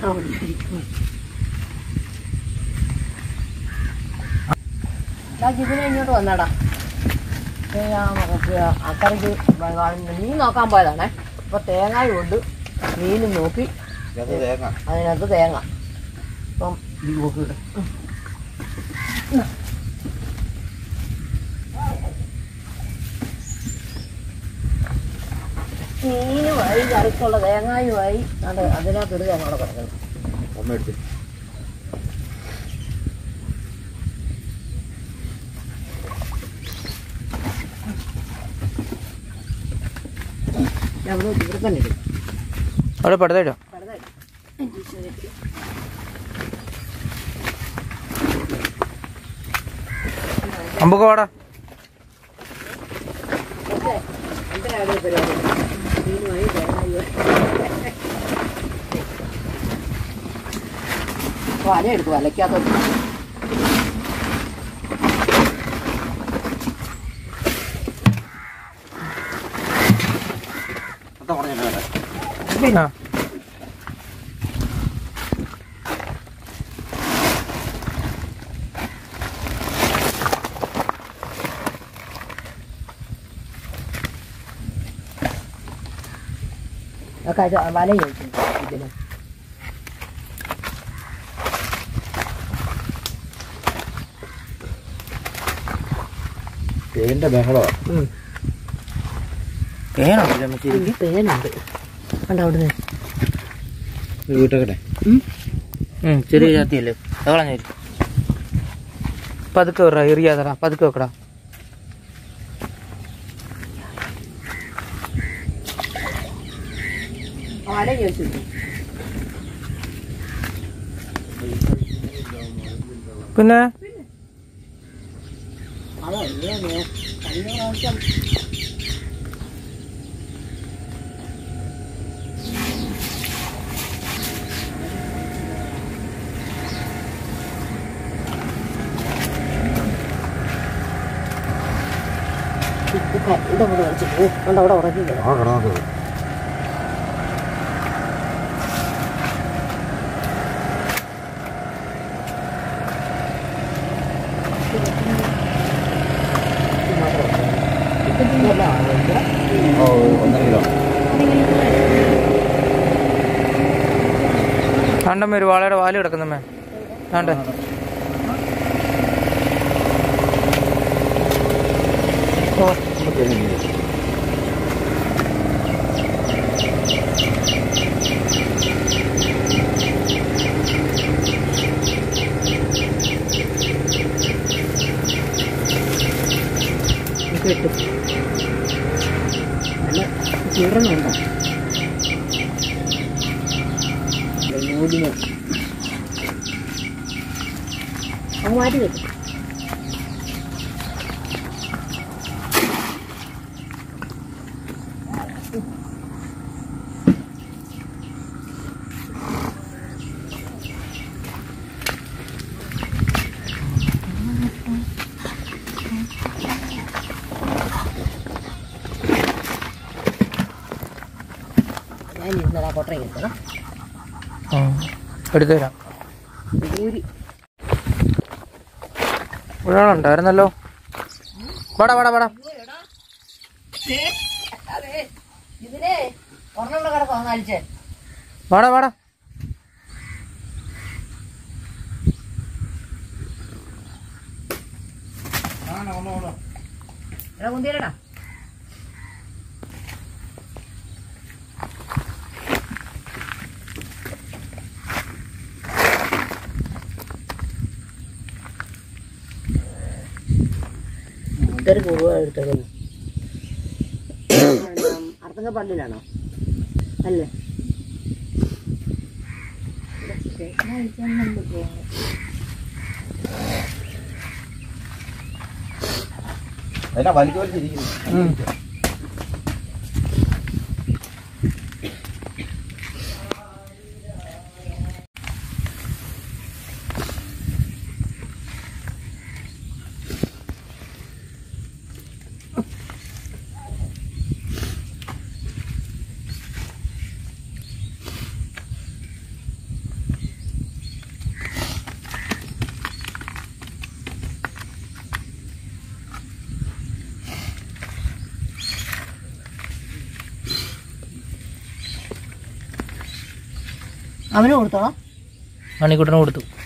ഇതിനെ ഇങ്ങോട്ട് വന്നടാ ഇത് ഞാൻ മറ്റേ അക്കറയ്ക്ക് മീൻ നോക്കാൻ പോയതാണേ അപ്പൊ തേങ്ങായും ഉണ്ട് മീനും നോക്കി ഇത് തേങ്ങ അതിനകത്ത് തേങ്ങ അപ്പം ഈ നോക്കിയിട്ട് മീനുമായി കറിക്കുള്ള തേങ്ങായുമായി അത് അതിനകത്ത് ഒരു തേങ്ങ കൂടെ കിടക്കുന്നു അമ്മ എടുത്ത് ഞാൻ അവിടെ ഇവിടെ തന്നെ ഇടും അവിടെ പടുതായിട്ടോ വെറുതെ അമ്പൊക്കെ വാടാ എന്റെ രാവിലെ പരിപാടി മീനുമായി തേങ്ങായുമായി വല എടുക്കും വലയ്ക്കാത്ത അത്ത പറഞ്ഞിട്ട് വേറെ ആ ഒക്കെ വല ചോദിച്ചു ഇതിന് തേന്റെ ബഹളമാണ് പേണോ അമ്മച്ചി പേനുണ്ട് കണ്ടോ അവിടുന്ന് വീട്ടൊക്കെ ഉം, ചെറിയ ജാതിയല്ലേ കളഞ്ഞു പതുക്കെ വിടറാ എറിയാതടാ പതുക്കെ വെക്കടാ വല ചോദിച്ചു പിന്നെ അതോ ഇങ്ങനെ കഴിഞ്ഞ പ്രാവശ്യം ഇവിടെ കൂടെ വെച്ചിട്ട് കണ്ടോ അവിടെ ഉറക്കില്ല ആ കിടന്നത് ഓ ഒന്നര കിലോ കണ്ടമ്മ ഒരു വാളയുടെ വാല് കിടക്കുന്നമ്മേ കണ്ടേ കിട്ടും നല്ല ചീറണുണ്ടോ മൂടിന് അങ്ങ് മാറ്റി കിട്ടും ഞാൻ ഇരുന്നതാ കൊട്ടറ കിട്ടണം എടുത്തു തരാം ഊരി ഒരാളുണ്ടായിരുന്നല്ലോ വാടാ വാടാ വാടാ അതെ ഇതിനെ ഒരെണ്ണം കിടക്കോ നാലിച്ചേ വാടാ വാടാ എടാ കുന്തിയല്ലടാ ഇതൊരു പൂവ എടുത്തത് അർത്തങ്ക പള്ളിയിലാണോ അല്ലേ അതിനാ വലിച്ചു വലിച്ചിരിക്കുന്നു അവന് കൊടുത്തോളാം മണിക്കുട്ടന് കൊടുത്തു